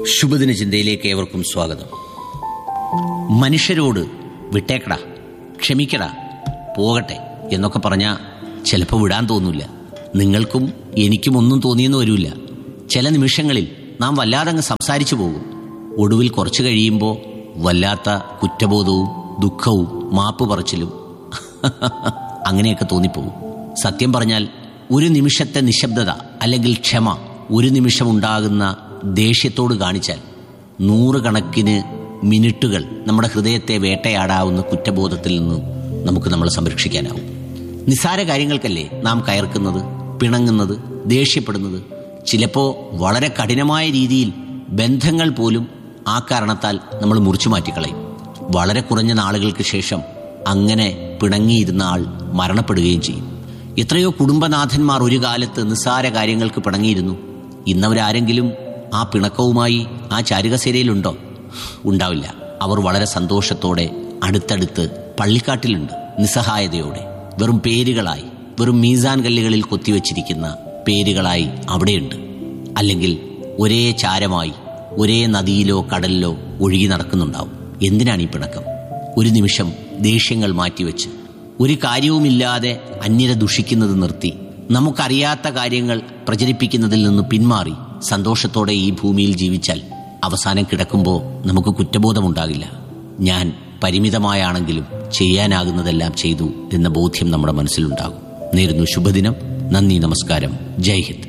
ശുഭദിന ചിന്തയിലേക്ക് ഏവർക്കും സ്വാഗതം മനുഷ്യരോട് വിട്ടേക്കടാ ക്ഷമിക്കടാ പോകട്ടെ എന്നൊക്കെ പറഞ്ഞാൽ ചിലപ്പോൾ വിടാൻ തോന്നില്ല നിങ്ങൾക്കും എനിക്കും ഒന്നും തോന്നിയെന്ന് വരില്ല ചില നിമിഷങ്ങളിൽ നാം വല്ലാതെ അങ്ങ് സംസാരിച്ചു പോകും ഒടുവിൽ കുറച്ചു കഴിയുമ്പോൾ വല്ലാത്ത കുറ്റബോധവും ദുഃഖവും മാപ്പ് പറച്ചിലും അങ്ങനെയൊക്കെ തോന്നിപ്പോകും സത്യം പറഞ്ഞാൽ ഒരു നിമിഷത്തെ നിശബ്ദത അല്ലെങ്കിൽ ക്ഷമ ഒരു നിമിഷം ഉണ്ടാകുന്ന ദേഷ്യത്തോട് കാണിച്ചാൽ നൂറുകണക്കിന് മിനിറ്റുകൾ നമ്മുടെ ഹൃദയത്തെ വേട്ടയാടാവുന്ന കുറ്റബോധത്തിൽ നിന്നും നമുക്ക് നമ്മളെ സംരക്ഷിക്കാനാവും നിസ്സാര കാര്യങ്ങൾക്കല്ലേ നാം കയർക്കുന്നത് പിണങ്ങുന്നത് ദേഷ്യപ്പെടുന്നത് ചിലപ്പോൾ വളരെ കഠിനമായ രീതിയിൽ ബന്ധങ്ങൾ പോലും ആ കാരണത്താൽ നമ്മൾ മുറിച്ചു മാറ്റിക്കളയും വളരെ കുറഞ്ഞ നാളുകൾക്ക് ശേഷം അങ്ങനെ പിണങ്ങിയിരുന്ന ആൾ മരണപ്പെടുകയും ചെയ്യും എത്രയോ കുടുംബനാഥന്മാർ ഒരു കാലത്ത് നിസ്സാര കാര്യങ്ങൾക്ക് പിണങ്ങിയിരുന്നു ഇന്നവരാരെങ്കിലും ആ പിണക്കവുമായി ആ ചാരുകസേരയിലുണ്ടോ ഉണ്ടാവില്ല അവർ വളരെ സന്തോഷത്തോടെ അടുത്തടുത്ത് പള്ളിക്കാട്ടിലുണ്ട് നിസ്സഹായതയോടെ വെറും പേരുകളായി വെറും മീസാൻ കല്ലുകളിൽ കൊത്തിവെച്ചിരിക്കുന്ന പേരുകളായി അവിടെയുണ്ട് അല്ലെങ്കിൽ ഒരേ ചാരമായി ഒരേ നദിയിലോ കടലിലോ ഒഴുകി നടക്കുന്നുണ്ടാവും എന്തിനാണ് ഈ പിണക്കം ഒരു നിമിഷം ദേഷ്യങ്ങൾ മാറ്റിവെച്ച് ഒരു കാര്യവുമില്ലാതെ അന്യരെ ദുഷിക്കുന്നത് നിർത്തി നമുക്കറിയാത്ത കാര്യങ്ങൾ പ്രചരിപ്പിക്കുന്നതിൽ നിന്ന് പിന്മാറി സന്തോഷത്തോടെ ഈ ഭൂമിയിൽ ജീവിച്ചാൽ അവസാനം കിടക്കുമ്പോൾ നമുക്ക് കുറ്റബോധമുണ്ടാകില്ല ഞാൻ പരിമിതമായാണെങ്കിലും ചെയ്യാനാകുന്നതെല്ലാം ചെയ്തു എന്ന ബോധ്യം നമ്മുടെ മനസ്സിലുണ്ടാകും നേരുന്നു ശുഭദിനം നന്ദി നമസ്കാരം ജയ് ഹിന്ദ്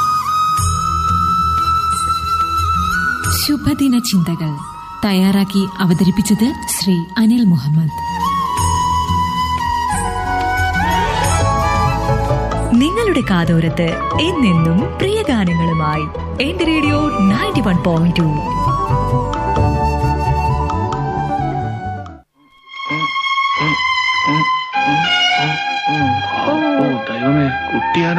ശുഭദിന ചിന്തകൾ തയ്യാറാക്കി അവതരിപ്പിച്ചത് ശ്രീ അനിൽ മുഹമ്മദ് നിങ്ങളുടെ കാതോരത്ത് എന്നെന്നും പ്രിയ ഗാനങ്ങളുമായി എന്റെ radio ninety one point two ഓ ദൈവമേ കുട്ടിയാണ്